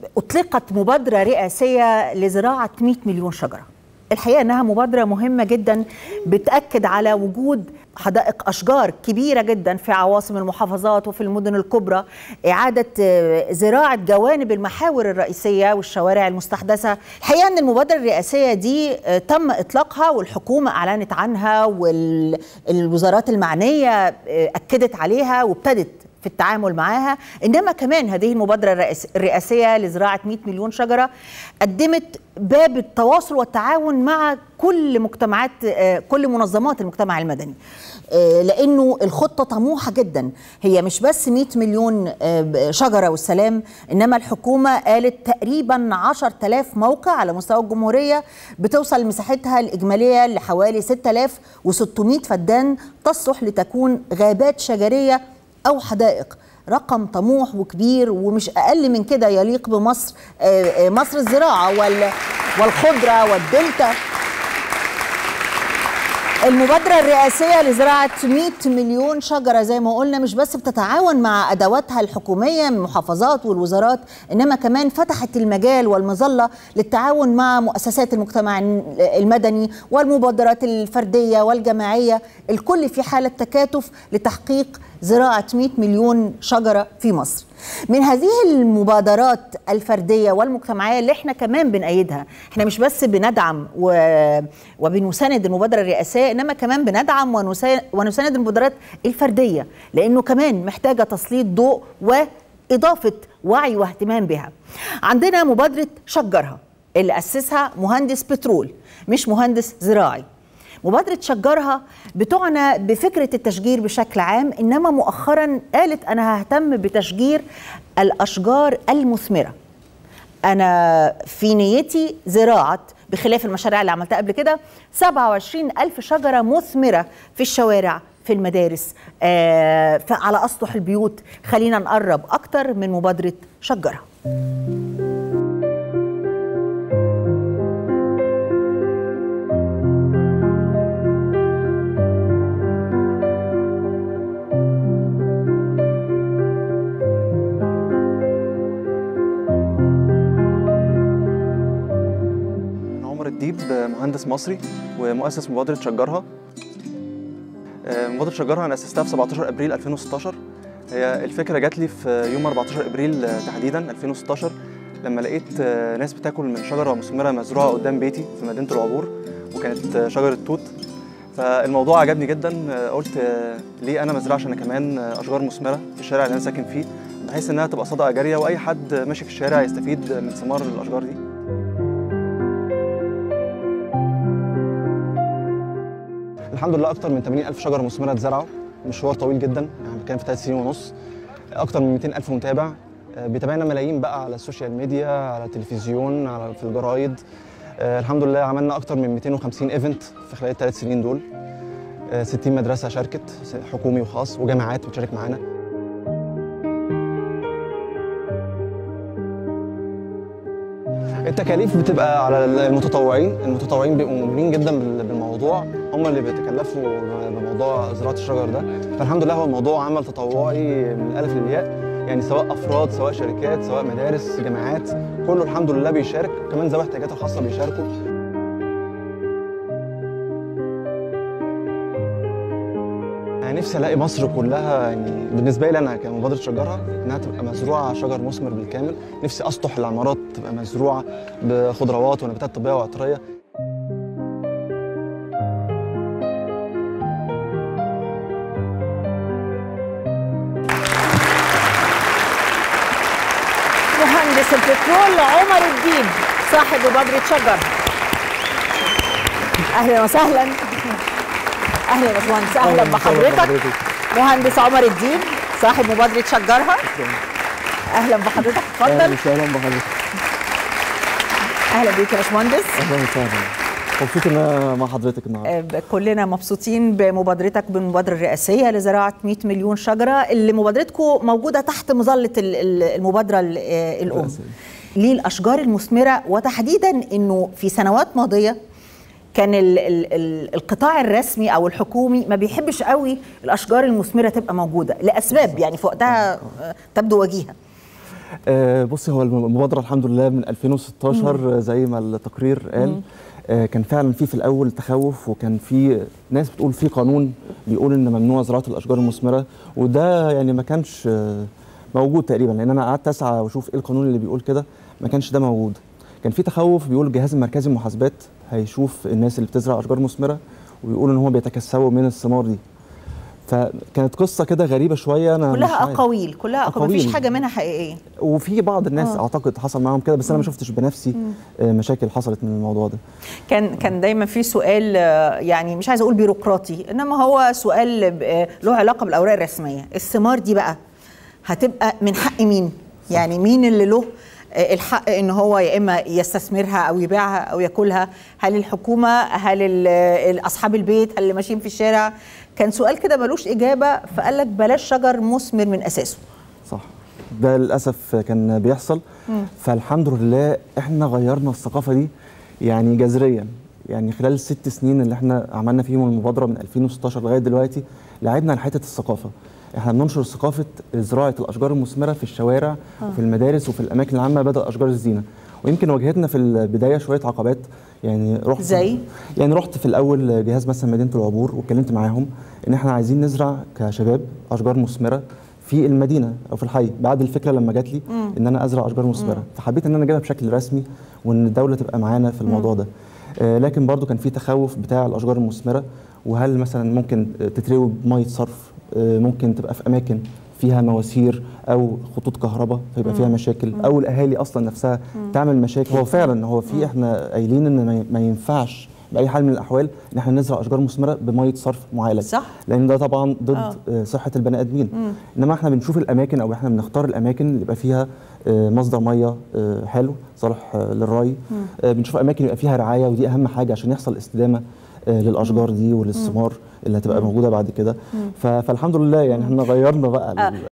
اطلقت مبادره رئاسيه لزراعه 100 مليون شجره الحقيقه انها مبادره مهمه جدا بتاكد على وجود حدائق اشجار كبيره جدا في عواصم المحافظات وفي المدن الكبرى اعاده زراعه جوانب المحاور الرئيسيه والشوارع المستحدثه الحقيقه ان المبادره الرئاسيه دي تم اطلاقها والحكومه اعلنت عنها والوزارات المعنيه اكدت عليها وابتدت في التعامل معها انما كمان هذه المبادره الرئاسيه لزراعه 100 مليون شجره قدمت باب التواصل والتعاون مع كل مجتمعات كل منظمات المجتمع المدني لانه الخطه طموحه جدا هي مش بس 100 مليون شجره والسلام انما الحكومه قالت تقريبا 10000 موقع على مستوى الجمهوريه بتوصل مساحتها الاجماليه لحوالي 6600 فدان تصلح لتكون غابات شجريه او حدائق رقم طموح وكبير ومش اقل من كده يليق بمصر مصر الزراعه والخضره والدلتا المبادرة الرئاسية لزراعة 100 مليون شجرة زي ما قلنا مش بس بتتعاون مع أدواتها الحكومية من المحافظات والوزارات إنما كمان فتحت المجال والمظلة للتعاون مع مؤسسات المجتمع المدني والمبادرات الفردية والجماعية الكل في حالة تكاتف لتحقيق زراعة 100 مليون شجرة في مصر من هذه المبادرات الفردية والمجتمعية اللي احنا كمان بنأيدها احنا مش بس بندعم و... وبنساند المبادرة الرئاسية إنما كمان بندعم ونساند, ونساند المبادرات الفردية لأنه كمان محتاجة تسليط ضوء وإضافة وعي واهتمام بها عندنا مبادرة شجرها اللي أسسها مهندس بترول مش مهندس زراعي مبادرة شجرها بتعنى بفكرة التشجير بشكل عام إنما مؤخرا قالت أنا ههتم بتشجير الأشجار المثمرة أنا في نيتي زراعة بخلاف المشاريع اللي عملتها قبل كده 27 ألف شجرة مثمرة في الشوارع في المدارس آه على أسطح البيوت خلينا نقرب أكتر من مبادرة شجرها الديب مهندس مصري ومؤسس مبادرة شجرها مبادرة شجرها أنا أسستها في 17 أبريل 2016 هي الفكرة جات لي في يوم 14 أبريل تحديدا 2016 لما لقيت ناس بتاكل من شجرة مثمرة مزروعة قدام بيتي في مدينة العبور وكانت شجرة توت فالموضوع عجبني جدا قلت ليه أنا ما أزرعش أنا كمان أشجار مثمرة في الشارع اللي أنا ساكن فيه بحيث إنها تبقى صدقة جارية وأي حد ماشي في الشارع يستفيد من ثمار الأشجار دي الحمد لله اكتر من 80 الف شجره مثمره اتزرعوا مشوار طويل جدا يعني كان في ثلاث سنين ونص اكتر من 200 الف متابع بيتابعنا ملايين بقى على السوشيال ميديا على التلفزيون على في الجرايد الحمد لله عملنا اكتر من 250 ايفنت في خلال الثلاث سنين دول 60 مدرسه شاركت حكومي وخاص وجامعات بتشارك معانا التكاليف بتبقى على المتطوعين المتطوعين بيبقوا مؤمنين جدا بالموضوع هم اللي بيتكلفوا بموضوع زراعه الشجر ده فالحمد لله هو الموضوع عمل تطوعي من الالف للياء يعني سواء افراد سواء شركات سواء مدارس جامعات كله الحمد لله بيشارك كمان ذوي احتياجات خاصه بيشاركوا يعني نفسي الاقي مصر كلها يعني بالنسبه لي انا كمبادره شجرها انها تبقى مزروعه شجر مثمر بالكامل نفسي اسطح العمارات تبقى مزروعه بخضروات ونباتات طبيه وعطريه مهندس البترول عمر الدين صاحب مبادره شجر اهلا وسهلا اهلا يا باشمهندس اهلا بحضرتك مهندس عمر الدين صاحب مبادره شجرها اهلا بحضرتك اتفضل اهلا وسهلا بحضرتك اهلا بيك يا باشمهندس اهلا وسهلا مبسوط ان انا مع حضرتك النهارده كلنا مبسوطين بمبادرتك بالمبادره الرئاسيه لزراعه 100 مليون شجره اللي مبادرتكم موجوده تحت مظله المبادره الام ليه الاشجار المثمره وتحديدا انه في سنوات ماضيه كان ال ال ال القطاع الرسمي او الحكومي ما بيحبش قوي الاشجار المثمره تبقى موجوده لاسباب يعني في وقتها تبدو وجيهه آه بصي هو المبادره الحمد لله من 2016 زي ما التقرير قال آه كان فعلا في في الاول تخوف وكان في ناس بتقول في قانون بيقول ان ممنوع زراعه الاشجار المثمره وده يعني ما كانش آه موجود تقريبا لان انا قعدت اسعى واشوف ايه القانون اللي بيقول كده ما كانش ده موجود كان في تخوف بيقول الجهاز المركزي للمحاسبات هيشوف الناس اللي بتزرع اشجار مثمره ويقول ان هم بيتكسبوا من الثمار دي فكانت قصه كده غريبه شويه انا مش كلها عارف. اقاويل كلها اقاويل مفيش أقاويل. حاجه منها حقيقيه وفي بعض الناس آه. اعتقد حصل معاهم كده بس انا ما شفتش بنفسي آه، مشاكل حصلت من الموضوع ده كان كان دايما في سؤال آه، يعني مش عايزه اقول بيروقراطي انما هو سؤال آه، له علاقه بالاوراق الرسميه الثمار دي بقى هتبقى من حق مين يعني مين اللي له آه، الحق ان هو يا اما يستثمرها او يبيعها او ياكلها هل الحكومه هل ال- ال- اصحاب البيت هل اللي ماشيين في الشارع كان سؤال كده ملوش اجابه فقال لك بلاش شجر مثمر من اساسه صح ده للاسف كان بيحصل فالحمد لله احنا غيرنا الثقافه دي يعني جذريا يعني خلال الست سنين اللي احنا عملنا فيهم المبادره من 2016 لغايه دلوقتي لعبنا على حته الثقافه احنا بننشر ثقافه زراعه الاشجار المثمره في الشوارع وفي المدارس وفي الاماكن العامه بدل اشجار الزينه ويمكن واجهتنا في البدايه شويه عقبات يعني رحت زي؟ يعني رحت في الاول جهاز مثلا مدينه العبور واتكلمت معاهم ان احنا عايزين نزرع كشباب اشجار مثمره في المدينه او في الحي بعد الفكره لما جات لي ان انا ازرع اشجار مثمره فحبيت ان انا اجيبها بشكل رسمي وان الدوله تبقى معانا في الموضوع ده آه لكن برضو كان في تخوف بتاع الاشجار المثمره وهل مثلا ممكن تتروي بميه صرف آه ممكن تبقى في اماكن فيها مواسير او خطوط كهرباء فيبقى فيها مشاكل او الاهالي اصلا نفسها تعمل مشاكل هو فعلا هو في احنا قايلين ان ما- ما ينفعش باي حال من الاحوال ان احنا نزرع اشجار مثمره بميه صرف معالج صح. لان ده طبعا ضد آه. آه. صحه البني ادمين انما احنا بنشوف الاماكن او احنا بنختار الاماكن اللي يبقى فيها آه، مصدر ميه آه، حلو صالح آه، للري آه، بنشوف اماكن يبقى فيها رعايه ودي اهم حاجه عشان يحصل استدامه آه، للاشجار دي وللثمار اللي هتبقى موجوده بعد كده ف- فالحمد لله يعني احنا غيرنا بقى آه. ال-